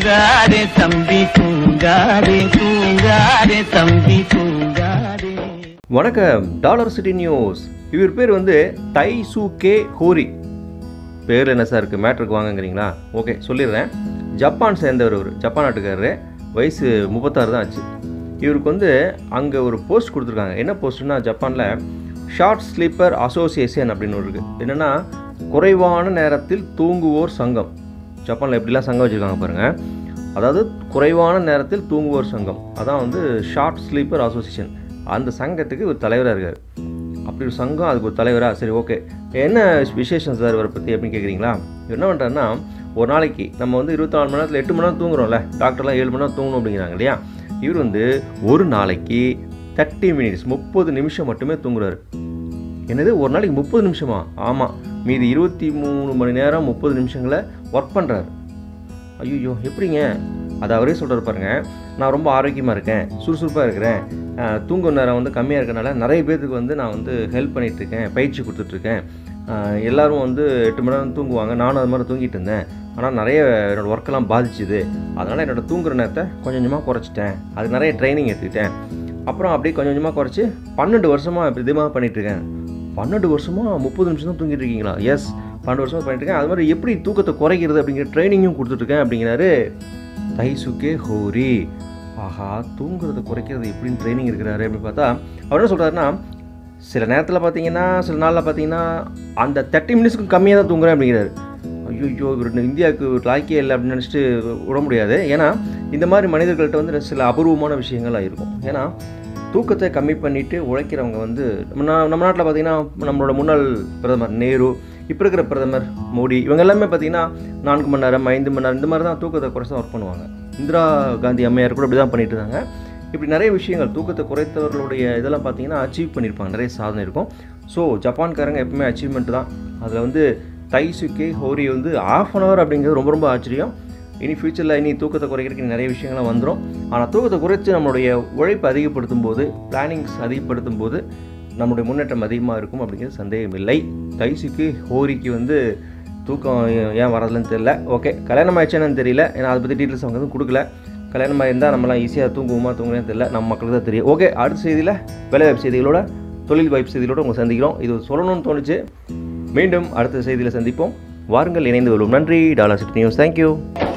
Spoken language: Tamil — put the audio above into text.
தூங்காதே தம்பி தூங்காதே தூங்காதே தம்பி தூங்காதே வணக்கம் டாலர் சிட்டி நியூஸ் இவர் பேர் வந்து தை சு கே ஹோரி பேர் என்ன சார் இருக்குது மேட்ருக்கு வாங்கங்கிறீங்களா ஓகே சொல்லிடுறேன் ஜப்பான் சேர்ந்தவர் இவர் ஜப்பான் நாட்டுக்காரரு வயசு முப்பத்தாறு தான் ஆச்சு இவருக்கு வந்து அங்கே ஒரு போஸ்ட் கொடுத்துருக்காங்க என்ன போஸ்ட்னா ஜப்பானில் ஷார்ட் ஸ்லீப்பர் அசோசியேஷன் அப்படின்னு ஒரு இருக்குது என்னென்னா குறைவான நேரத்தில் தூங்குவோர் சங்கம் ஜப்பானில் எப்படிலாம் சங்கம் வச்சுருக்காங்க பாருங்கள் அதாவது குறைவான நேரத்தில் தூங்குவோர் சங்கம் அதான் வந்து ஷார்ட் ஸ்லீப்பர் அசோசியேஷன் அந்த சங்கத்துக்கு ஒரு தலைவராக இருக்கார் அப்படி ஒரு சங்கம் அதுக்கு ஒரு தலைவரா சரி ஓகே என்ன விசேஷம் சார் இவரை பற்றி அப்படின்னு கேட்குறீங்களா இவர் என்ன பண்ணுறாருன்னா ஒரு நாளைக்கு நம்ம வந்து இருபத்தி நாலு மணி நேரத்தில் எட்டு மணி நேரம் தூங்குறோம்ல டாக்டர்லாம் ஏழு மணி நேரம் தூங்கணும் அப்படிங்கிறாங்க இல்லையா இவர் வந்து ஒரு நாளைக்கு தேர்ட்டி மினிட்ஸ் முப்பது நிமிஷம் மட்டுமே தூங்குறாரு என்னது ஒரு நாளைக்கு முப்பது நிமிஷமா ஆமாம் மீதி இருபத்தி மூணு மணி நேரம் முப்பது நிமிஷங்களை ஒர்க் பண்ணுறாரு ஐயோ எப்படிங்க அது அவரே சொல்கிறார் பாருங்க நான் ரொம்ப ஆரோக்கியமாக இருக்கேன் சுறுசுறுப்பாக இருக்கிறேன் அஹ், தூங்கும் நேரம் வந்து கம்மியாக இருக்கனால நிறைய பேருக்கு வந்து நான் வந்து ஹெல்ப் பண்ணிகிட்ருக்கேன் பயிற்சி கொடுத்துட்ருக்கேன் எல்லாரும் வந்து எட்டு மணி நேரம் தூங்குவாங்க நானும் அது மாதிரி தூங்கிட்டு இருந்தேன் ஆனால் நிறைய என்னோடய ஒர்க்கெல்லாம் பாதிச்சுது அதனால் என்னோட தூங்குற நேரத்தை கொஞ்சம் கொஞ்சமாக குறைச்சிட்டேன் அதுக்கு நிறைய ட்ரைனிங் எடுத்துக்கிட்டேன் அப்புறம் அப்படியே கொஞ்சம் கொஞ்சமாக குறைச்சி பன்னெண்டு வருஷமாக இப்படி இதுமாக பண்ணிகிட்ருக்கேன் பன்னெண்டு வருஷமாக முப்பது நிமிஷம் தான் தூங்கிட்டு இருக்கீங்களா எஸ் பன்னெண்டு வருஷமாக பண்ணிட்டு இருக்கேன் அது மாதிரி எப்படி தூக்கத்தை குறைக்கிறது அப்படிங்கிற ட்ரைனிங்கும் கொடுத்துட்ருக்கேன் அப்படிங்கிறாரு தைசுகே ஹோரி ஆஹா தூங்குறதை குறைக்கிறது எப்படின்னு ட்ரைனிங் இருக்கிறாரு அப்படின்னு பார்த்தா அவர் என்ன சொல்கிறாருன்னா சில நேரத்தில் பார்த்தீங்கன்னா சில நாளில் பார்த்தீங்கன்னா அந்த தேர்ட்டி மினிட்ஸ்க்கு கம்மியாக தான் தூங்குறேன் அப்படிங்கிறாரு ஐயோ இவர் இந்தியாவுக்கு லாய்க்கே இல்லை அப்படின்னு நினச்சிட்டு விட முடியாது ஏன்னா இந்த மாதிரி மனிதர்கள்ட்ட வந்து சில அபூர்வமான விஷயங்கள்லாம் இருக்கும் ஏன்னா தூக்கத்தை கம்மி பண்ணிட்டு உழைக்கிறவங்க வந்து நம்ம நா- நம்ம நாட்டில் பார்த்தீங்கன்னா நம்மளோட முன்னாள் பிரதமர் நேரு இப்போ இருக்கிற பிரதமர் மோடி இவங்க எல்லாமே பார்த்தீங்கன்னா நான்கு மணி நேரம் ஐந்து மணி நேரம் இந்த மாதிரி தான் தூக்கத்தை குறைச்சி ஒர்க் பண்ணுவாங்க இந்திரா காந்தி அம்மையார் கூட இப்படி தான் பண்ணிட்டு இருந்தாங்க இப்படி நிறைய விஷயங்கள் தூக்கத்தை குறைத்தவர்களுடைய இதெல்லாம் பார்த்தீங்கன்னா அச்சீவ் பண்ணியிருப்பாங்க நிறைய சாதனை இருக்கும் ஸோ ஜப்பான்காரங்க எப்பவுமே அச்சீவ்மெண்ட் தான் அதில் வந்து தைசுக்கே ஹோரி வந்து ஆஃப் அன் ஹவர் அப்படிங்கிறது ரொம்ப ரொம்ப ஆச்சரியம் இனி ஃப்யூச்சரில் இனி தூக்கத்தை குறைக்கிறதுக்கு இனி நிறைய விஷயங்கள்லாம் வந்துடும் ஆனால் தூக்கத்தை குறைச்சி நம்மளுடைய உழைப்பு அதிகப்படுத்தும் போது பிளானிங்ஸ் அதிகப்படுத்தும் போது நம்முடைய முன்னேற்றம் அதிகமாக இருக்கும் அப்படிங்கிறது சந்தேகம் இல்லை தைசுக்கு ஹோரிக்கு வந்து தூக்கம் ஏன் வரதுலன்னு தெரியல ஓகே கல்யாணம் ஆயிடுச்சானு தெரியல ஏன்னா அதை பற்றி டீட்டெயில்ஸ் அவங்க எதுவும் கொடுக்கல கல்யாணம் ஆயிருந்தால் நம்மளாம் ஈஸியாக தூங்குவோமா தூங்குறேன்னு தெரியல நம்ம மக்களுக்கு தான் தெரியும் ஓகே அடுத்த செய்தியில் வேலை வாய்ப்பு செய்திகளோட தொழில் வாய்ப்பு செய்திகளோட உங்களை சந்திக்கிறோம் இது சொல்லணும்னு தோணுச்சு மீண்டும் அடுத்த செய்தியில் சந்திப்போம் வாருங்கள் இணைந்து கொள்வோம் நன்றி டாலர் சிட்டி நியூஸ் தேங்க்யூ